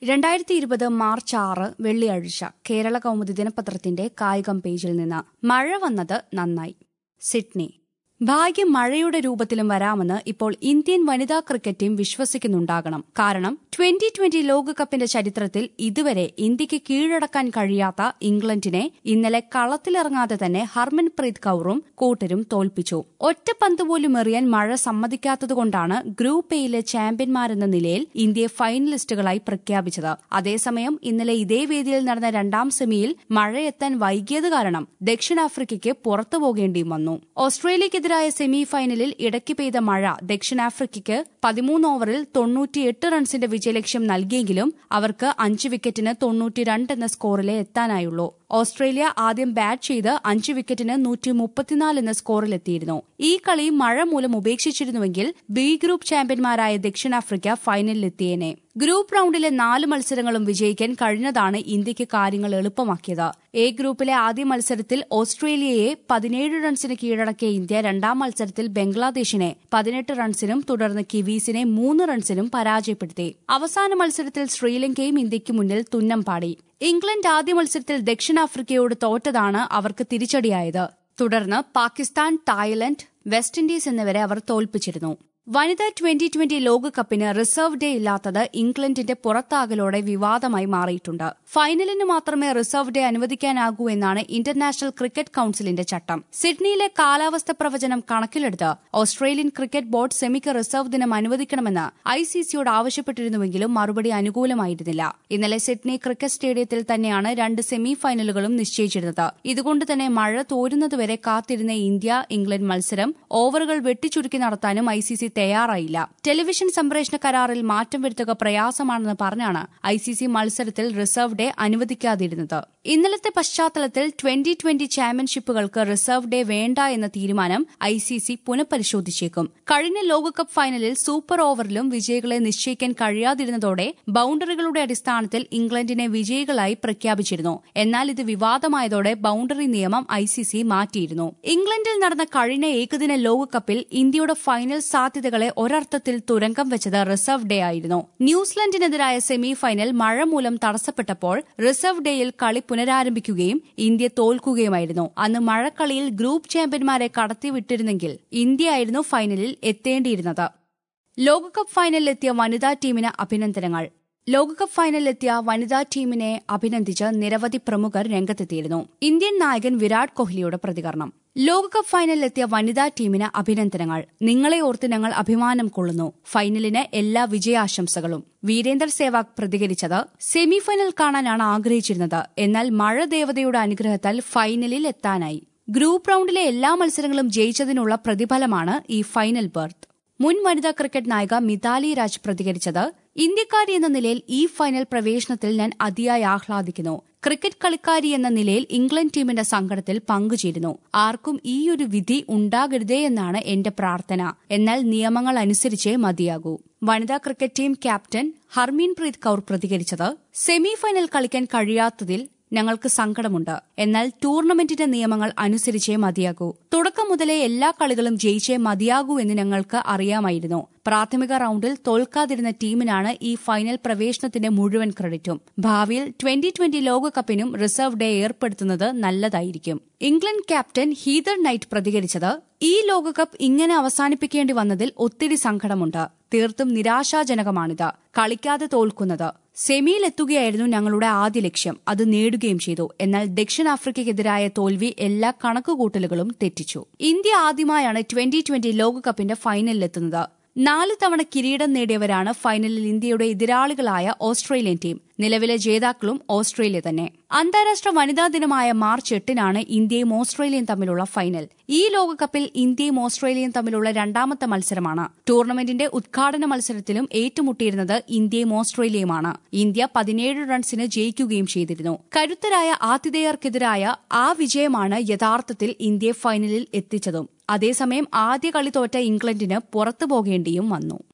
രണ്ടായിരത്തി ഇരുപത് മാർച്ച് ആറ് വെള്ളിയാഴ്ച കേരള കൗമുദി ദിനപത്രത്തിന്റെ കായികം പേജിൽ നിന്ന് മഴ വന്നത് നന്നായി സിഡ്നി ഭാഗ്യം മഴയുടെ രൂപത്തിലും വരാമെന്ന് ഇപ്പോൾ ഇന്ത്യൻ വനിതാ ക്രിക്കറ്റ് ടീം വിശ്വസിക്കുന്നുണ്ടാകണം കാരണം ട്വന്റി ട്വന്റി ലോകകപ്പിന്റെ ചരിത്രത്തിൽ ഇതുവരെ ഇന്ത്യക്ക് കീഴടക്കാൻ കഴിയാത്ത ഇംഗ്ലണ്ടിനെ ഇന്നലെ കളത്തിലിറങ്ങാതെ തന്നെ ഹർമൻപ്രീത് കൌറും കൂട്ടരും തോൽപ്പിച്ചു ഒറ്റ പന്ത് പോലും എറിയാൻ മഴ സമ്മതിക്കാത്തതുകൊണ്ടാണ് ഗ്രൂപ്പ് എയിലെ ചാമ്പ്യന്മാരെന്ന നിലയിൽ ഇന്ത്യയെ ഫൈനലിസ്റ്റുകളായി പ്രഖ്യാപിച്ചത് അതേസമയം ഇന്നലെ ഇതേ വേദിയിൽ നടന്ന രണ്ടാം സെമിയിൽ മഴയെത്താൻ വൈകിയത് കാരണം ദക്ഷിണാഫ്രിക്കയ്ക്ക് പുറത്തു പോകേണ്ടിയും വന്നു ഓസ്ട്രേലിയക്കെതിരായ സെമി ഫൈനലിൽ ഇടയ്ക്ക് പെയ്ത മഴ ദക്ഷിണാഫ്രിക്കയ്ക്ക് പതിമൂന്ന് ഓവറിൽ തൊണ്ണൂറ്റിയെട്ട് റൺസിന്റെ വിജയലക്ഷ്യം നൽകിയെങ്കിലും അവർക്ക് അഞ്ച് വിക്കറ്റിന് തൊണ്ണൂറ്റിരണ്ട് എന്ന സ്കോറിലെ എത്താനായുള്ളൂ ഓസ്ട്രേലിയ ആദ്യം ബാറ്റ് ചെയ്ത് അഞ്ച് വിക്കറ്റിന് നൂറ്റി മുപ്പത്തിനാല് എന്ന സ്കോറിലെത്തിയിരുന്നു ഈ കളി മഴ മൂലം ഉപേക്ഷിച്ചിരുന്നുവെങ്കിൽ ബി ഗ്രൂപ്പ് ചാമ്പ്യന്മാരായ ദക്ഷിണാഫ്രിക്ക ഫൈനലിലെത്തിയേനെ ഗ്രൂപ്പ് റൌണ്ടിലെ നാല് മത്സരങ്ങളും വിജയിക്കാൻ കഴിഞ്ഞതാണ് ഇന്ത്യക്ക് കാര്യങ്ങൾ എളുപ്പമാക്കിയത് എ ഗ്രൂപ്പിലെ ആദ്യ മത്സരത്തിൽ ഓസ്ട്രേലിയയെ പതിനേഴ് റൺസിന് കീഴടക്കിയ ഇന്ത്യ രണ്ടാം മത്സരത്തിൽ ബംഗ്ലാദേശിനെ പതിനെട്ട് റൺസിനും തുടർന്ന് കിവീസിനെ മൂന്ന് റൺസിനും പരാജയപ്പെടുത്തി അവസാന മത്സരത്തിൽ ശ്രീലങ്കയും ഇന്ത്യയ്ക്ക് മുന്നിൽ തുന്നം പാടി ഇംഗ്ലണ്ട് ആദ്യ മത്സരത്തിൽ ദക്ഷിണാഫ്രിക്കയോട് തോറ്റതാണ് അവർക്ക് തിരിച്ചടിയായത് തുടർന്ന് പാകിസ്ഥാൻ തായ്ലൻഡ് വെസ്റ്റ് ഇൻഡീസ് എന്നിവരെ അവർ തോൽപ്പിച്ചിരുന്നു വനിതാ ട്വന്റി ട്വന്റി ലോകകപ്പിന് റിസർവ് ഡേ ഇല്ലാത്തത് ഇംഗ്ലണ്ടിന്റെ പുറത്താകലോടെ വിവാദമായി മാറിയിട്ടുണ്ട് ഫൈനലിന് മാത്രമേ റിസർവ് ഡേ അനുവദിക്കാനാകൂ എന്നാണ് ഇന്റർനാഷണൽ ക്രിക്കറ്റ് കൌൺസിലിന്റെ ചട്ടം സിഡ്നിയിലെ കാലാവസ്ഥ പ്രവചനം കണക്കിലെടുത്ത് ഓസ്ട്രേലിയൻ ക്രിക്കറ്റ് ബോർഡ് സെമിക്ക് റിസർവ് ദിനം അനുവദിക്കണമെന്ന് ഐ സി സിയോട് ആവശ്യപ്പെട്ടിരുന്നുവെങ്കിലും മറുപടി അനുകൂലമായിരുന്നില്ല ഇന്നലെ സിഡ്നി ക്രിക്കറ്റ് സ്റ്റേഡിയത്തിൽ തന്നെയാണ് രണ്ട് സെമി ഫൈനലുകളും നിശ്ചയിച്ചിരുന്നത് ഇതുകൊണ്ട് തന്നെ മഴ തോരുന്നതുവരെ കാത്തിരുന്ന ഇന്ത്യ ഇംഗ്ലണ്ട് മത്സരം ഓവറുകൾ വെട്ടിച്ചുരുക്കി നടത്താനും ഐ സി സി തയ്യാറായില്ല ടെലിവിഷൻ സംപ്രേഷണ കരാറിൽ മാറ്റം വരുത്തുക പ്രയാസമാണെന്ന് പറഞ്ഞാണ് ഐ സി സി മത്സരത്തിൽ റിസർവ് ഡേ അനുവദിക്കാതിരുന്നത് ഇന്നലത്തെ പശ്ചാത്തലത്തിൽ ട്വന്റി ട്വന്റി ചാമ്പ്യൻഷിപ്പുകൾക്ക് റിസർവ് ഡേ വേണ്ട എന്ന തീരുമാനം ഐ സി സി പുനഃപരിശോധിച്ചേക്കും കഴിഞ്ഞ ലോകകപ്പ് ഫൈനലിൽ സൂപ്പർ ഓവറിലും വിജയികളെ നിശ്ചയിക്കാൻ കഴിയാതിരുന്നതോടെ ബൌണ്ടറികളുടെ അടിസ്ഥാനത്തിൽ ഇംഗ്ലണ്ടിനെ വിജയികളായി പ്രഖ്യാപിച്ചിരുന്നു എന്നാൽ ഇത് വിവാദമായതോടെ ബൌണ്ടറി നിയമം ഐ സി സി മാറ്റിയിരുന്നു ഇംഗ്ലണ്ടിൽ നടന്ന കഴിഞ്ഞ ഏകദിന ലോകകപ്പിൽ ഇന്ത്യയുടെ ഫൈനൽ സാധ്യതകളെ ഒരർത്ഥത്തിൽ തുരങ്കം വെച്ചത് റിസർവ് ഡേ ആയിരുന്നു ന്യൂസിലൻഡിനെതിരായ സെമി ഫൈനൽ മഴ മൂലം തടസ്സപ്പെട്ടപ്പോൾ റിസർവ് ഡേയിൽ കളി പുനരാരംഭിക്കുകയും ഇന്ത്യ തോൽക്കുകയുമായിരുന്നു അന്ന് മഴക്കളിയിൽ ഗ്രൂപ്പ് ചാമ്പ്യന്മാരെ കടത്തിവിട്ടിരുന്നെങ്കിൽ ഇന്ത്യയായിരുന്നു ഫൈനലിൽ എത്തേണ്ടിയിരുന്നത് ലോകകപ്പ് ഫൈനലിലെത്തിയ വനിതാ ടീമിന് അഭിനന്ദനങ്ങൾ ലോകകപ്പ് ഫൈനലിലെത്തിയ വനിതാ ടീമിനെ അഭിനന്ദിച്ച് നിരവധി പ്രമുഖർ രംഗത്തെത്തിയിരുന്നു ഇന്ത്യൻ നായകൻ വിരാട് കോഹ്ലിയുടെ പ്രതികരണം ലോകകപ്പ് ഫൈനലിലെത്തിയ വനിതാ ടീമിന് അഭിനന്ദനങ്ങൾ നിങ്ങളെ ഓർത്ത് ഞങ്ങൾ അഭിമാനം കൊള്ളുന്നു ഫൈനലിന് എല്ലാ വിജയാശംസകളും വീരേന്ദർ സേവാഗ് പ്രതികരിച്ചത് സെമിഫൈനൽ കാണാനാണ് ആഗ്രഹിച്ചിരുന്നത് എന്നാൽ മഴ ദേവതയുടെ അനുഗ്രഹത്താൽ ഫൈനലിൽ എത്താനായി ഗ്രൂപ്പ് റൌണ്ടിലെ എല്ലാ മത്സരങ്ങളും ജയിച്ചതിനുള്ള പ്രതിഫലമാണ് ഈ ഫൈനൽ ബർത്ത് മുൻ വനിതാ ക്രിക്കറ്റ് നായിക മിതാലി രാജ് പ്രതികരിച്ചത് ഇന്ത്യക്കാരി എന്ന നിലയിൽ ഈ ഫൈനൽ പ്രവേശനത്തിൽ ഞാൻ അതിയായി ആഹ്ലാദിക്കുന്നു ക്രിക്കറ്റ് കളിക്കാരി എന്ന നിലയിൽ ഇംഗ്ലണ്ട് ടീമിന്റെ സങ്കടത്തിൽ പങ്കുചേരുന്നു ആർക്കും ഈയൊരു വിധി ഉണ്ടാകരുതേ എന്നാണ് എന്റെ പ്രാർത്ഥന എന്നാൽ നിയമങ്ങൾ അനുസരിച്ചേ മതിയാകൂ വനിതാ cricket team captain Harmanpreet Kaur പ്രതികരിച്ചത് സെമിഫൈനൽ കളിക്കാൻ കഴിയാത്തതിൽ ഞങ്ങൾക്ക് സങ്കടമുണ്ട് എന്നാൽ ടൂർണമെന്റിന്റെ നിയമങ്ങൾ അനുസരിച്ചേ മതിയാകൂ തുടക്കം മുതലേ എല്ലാ കളികളും ജയിച്ചേ മതിയാകൂ എന്ന് ഞങ്ങൾക്ക് അറിയാമായിരുന്നു പ്രാഥമിക റൌണ്ടിൽ തോൽക്കാതിരുന്ന ടീമിനാണ് ഈ ഫൈനൽ പ്രവേശനത്തിന്റെ മുഴുവൻ ക്രെഡിറ്റും ഭാവിയിൽ ട്വന്റി ട്വന്റി ലോകകപ്പിനും റിസർവ് ഡേ ഏർപ്പെടുത്തുന്നത് നല്ലതായിരിക്കും ഇംഗ്ലണ്ട് ക്യാപ്റ്റൻ ഹീദർ നൈറ്റ് പ്രതികരിച്ചത് ഈ ലോകകപ്പ് ഇങ്ങനെ അവസാനിപ്പിക്കേണ്ടി വന്നതിൽ ഒത്തിരി സങ്കടമുണ്ട് തീർത്തും നിരാശാജനകമാണിത് കളിക്കാതെ തോൽക്കുന്നത് സെമിയിലെത്തുകയായിരുന്നു ഞങ്ങളുടെ ആദ്യ ലക്ഷ്യം അത് നേടുകയും ചെയ്തു എന്നാൽ ദക്ഷിണാഫ്രിക്കയ്ക്കെതിരായ തോൽവി എല്ലാ കണക്കുകൂട്ടലുകളും തെറ്റിച്ചു ഇന്ത്യ ആദ്യമായാണ് ട്വന്റി ട്വന്റി ലോകകപ്പിന്റെ ഫൈനലിലെത്തുന്നത് നാല് തവണ കിരീടം നേടിയവരാണ് ഫൈനലിൽ ഇന്ത്യയുടെ എതിരാളികളായ ഓസ്ട്രേലിയൻ ടീം നിലവിലെ ജേതാക്കളും ഓസ്ട്രേലിയ തന്നെ അന്താരാഷ്ട്ര വനിതാ ദിനമായ മാർച്ച് എട്ടിനാണ് ഇന്ത്യയും ഓസ്ട്രേലിയയും തമ്മിലുള്ള ഫൈനൽ ഈ ലോകകപ്പിൽ ഇന്ത്യയും ഓസ്ട്രേലിയയും തമ്മിലുള്ള രണ്ടാമത്തെ മത്സരമാണ് ടൂർണമെന്റിന്റെ ഉദ്ഘാടന മത്സരത്തിലും ഏറ്റുമുട്ടിയിരുന്നത് ഇന്ത്യയും ഓസ്ട്രേലിയയുമാണ് ഇന്ത്യ പതിനേഴ് റൺസിന് ജയിക്കുകയും ചെയ്തിരുന്നു കരുത്തരായ ആതിഥേയർക്കെതിരായ ആ വിജയമാണ് യഥാർത്ഥത്തിൽ ഇന്ത്യയെ ഫൈനലിൽ എത്തിച്ചതും അതേസമയം ആദ്യ കളി തോറ്റ ഇംഗ്ലണ്ടിന് പുറത്തു പോകേണ്ടിയും വന്നു